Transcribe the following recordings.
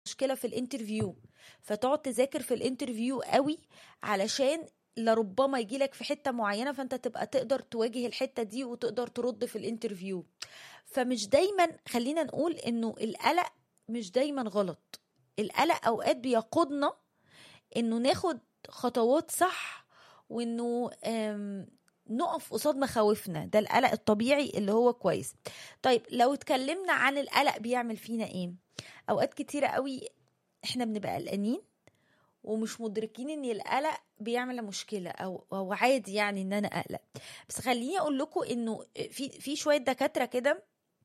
مشكله في الانترفيو فتقعد تذاكر في الانترفيو قوي علشان لربما يجيلك في حته معينه فانت تبقى تقدر تواجه الحته دي وتقدر ترد في الانترفيو فمش دايما خلينا نقول انه القلق مش دايما غلط القلق اوقات بيقودنا انه ناخد خطوات صح وانه آم، نقف قصاد مخاوفنا ده القلق الطبيعي اللي هو كويس طيب لو اتكلمنا عن القلق بيعمل فينا ايه اوقات كتيره قوي احنا بنبقى قلقانين ومش مدركين ان القلق بيعمل مشكله او او عادي يعني ان انا اقلق بس خليني اقول لكم انه في في شويه دكاتره كده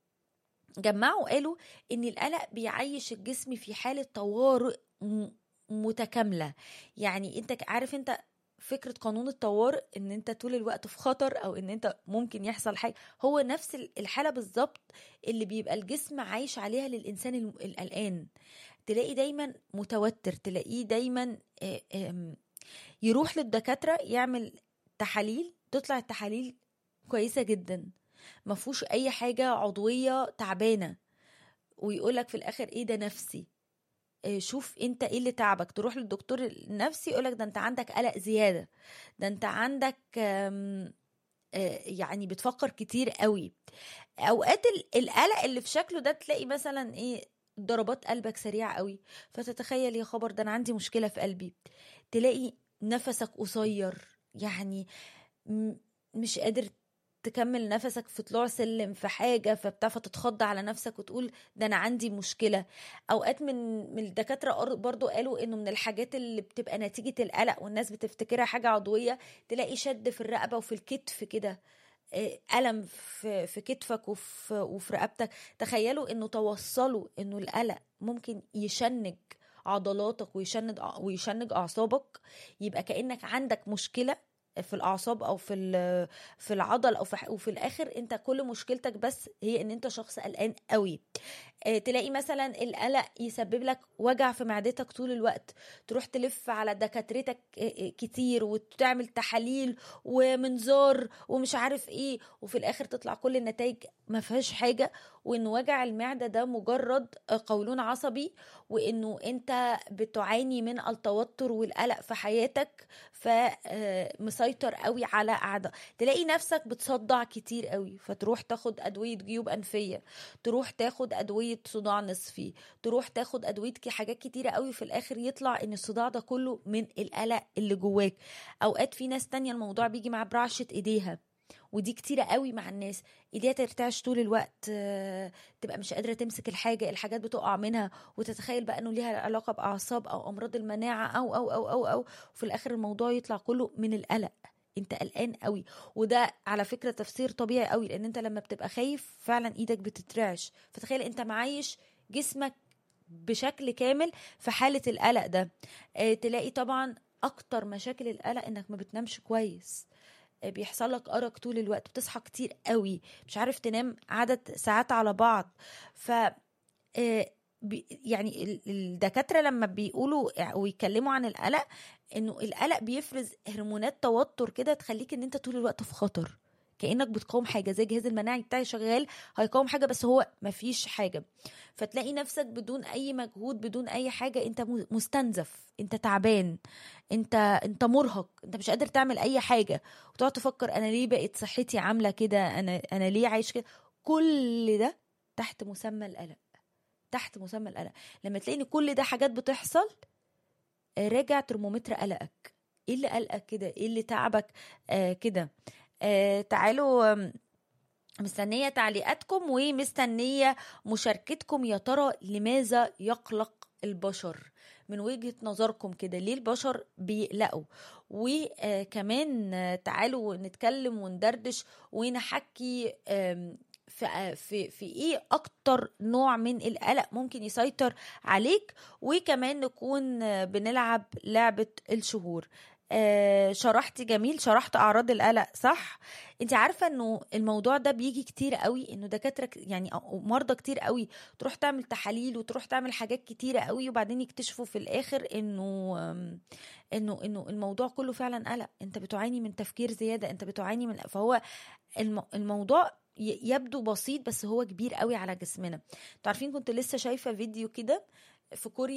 جمعوا قالوا ان القلق بيعيش الجسم في حاله طوارئ م- متكامله يعني انت ك- عارف انت فكره قانون الطوارئ ان انت طول الوقت في خطر او ان انت ممكن يحصل حاجه هو نفس ال- الحاله بالظبط اللي بيبقى الجسم عايش عليها للانسان الم- القلقان تلاقي دايما متوتر تلاقيه دايما آه، آم، يروح للدكاتره يعمل تحاليل تطلع التحاليل كويسه جدا ما فيهوش اي حاجه عضويه تعبانه ويقولك في الاخر ايه ده نفسي إيه شوف انت ايه اللي تعبك تروح للدكتور النفسي يقولك ده انت عندك قلق زياده ده انت عندك آم، آه، يعني بتفكر كتير قوي اوقات ال- القلق اللي في شكله ده تلاقي مثلا ايه ضربات قلبك سريعه قوي فتتخيل يا خبر ده انا عندي مشكله في قلبي تلاقي نفسك قصير يعني م- مش قادر تكمل نفسك في طلوع سلم في حاجه فبتعرف تتخض على نفسك وتقول ده انا عندي مشكله اوقات من من الدكاتره قر- برضو قالوا انه من الحاجات اللي بتبقى نتيجه القلق والناس بتفتكرها حاجه عضويه تلاقي شد في الرقبه وفي الكتف كده آه، ألم في في كتفك وفي وفي رقبتك تخيلوا انه توصلوا انه القلق ممكن يشنج عضلاتك ويشنج ويشنج اعصابك يبقى كانك عندك مشكله في الاعصاب او في ال- في العضل او في ح- وفي الاخر انت كل مشكلتك بس هي ان انت شخص قلقان قوي آه، تلاقي مثلا القلق يسبب لك وجع في معدتك طول الوقت تروح تلف على دكاترتك آه، آه، كتير وتعمل تحاليل ومنظار ومش عارف ايه وفي الاخر تطلع كل النتائج ما فيهاش حاجه وان وجع المعده ده مجرد آه، قولون عصبي وانه انت بتعاني من التوتر والقلق في حياتك فمسيطر قوي على اعضاء تلاقي نفسك بتصدع كتير قوي فتروح تاخد ادويه جيوب انفيه تروح تاخد ادويه صداع نصفي تروح تاخد ادويه ك- حاجات كتيره قوي في الاخر يطلع ان الصداع ده كله من القلق اللي جواك اوقات في ناس تانية الموضوع بيجي معاه برعشه ايديها ودي كتيرة قوي مع الناس ايديها ترتعش طول الوقت آه، تبقى مش قادرة تمسك الحاجة الحاجات بتقع منها وتتخيل بقى انه ليها علاقة بأعصاب او امراض المناعة او او او او او وفي الاخر الموضوع يطلع كله من القلق انت قلقان قوي وده على فكرة تفسير طبيعي قوي لان انت لما بتبقى خايف فعلا ايدك بتترعش فتخيل انت معايش جسمك بشكل كامل في حالة القلق ده آه، تلاقي طبعا اكتر مشاكل القلق انك ما بتنامش كويس آه، بيحصل لك ارق طول الوقت بتصحى كتير قوي مش عارف تنام عدد ساعات على بعض ف آه، بي- يعني ال- الدكاتره لما بيقولوا ويتكلموا عن القلق انه القلق بيفرز هرمونات توتر كده تخليك ان انت طول الوقت في خطر كانك بتقاوم حاجه زي الجهاز المناعي بتاعي شغال هيقاوم حاجه بس هو مفيش حاجه فتلاقي نفسك بدون اي مجهود بدون اي حاجه انت م- مستنزف انت تعبان انت انت مرهق انت مش قادر تعمل اي حاجه وتقعد تفكر انا ليه بقت صحتي عامله كده انا انا ليه عايش كده كل ده تحت مسمى القلق تحت مسمى القلق لما تلاقي ان كل ده حاجات بتحصل آه، راجع ترمومتر قلقك ايه اللي قلقك كده ايه اللي تعبك آه كده آه تعالوا آم، مستنية تعليقاتكم ومستنية مشاركتكم يا ترى لماذا يقلق البشر من وجهة نظركم كده ليه البشر بيقلقوا وكمان تعالوا نتكلم وندردش ونحكي آم، في في في ايه اكتر نوع من القلق ممكن يسيطر عليك وكمان نكون آه، بنلعب لعبة الشهور آه، شرحتي جميل شرحت اعراض القلق صح انت عارفه انه الموضوع ده بيجي كتير قوي انه دكاتره ك- يعني أو مرضى كتير قوي تروح تعمل تحاليل وتروح تعمل حاجات كتيره قوي وبعدين يكتشفوا في الاخر انه آم، انه انه الموضوع كله فعلا قلق انت بتعاني من تفكير زياده انت بتعاني من فهو الم- الموضوع ي- يبدو بسيط بس هو كبير قوي على جسمنا انتوا عارفين كنت لسه شايفه فيديو كده في كوريا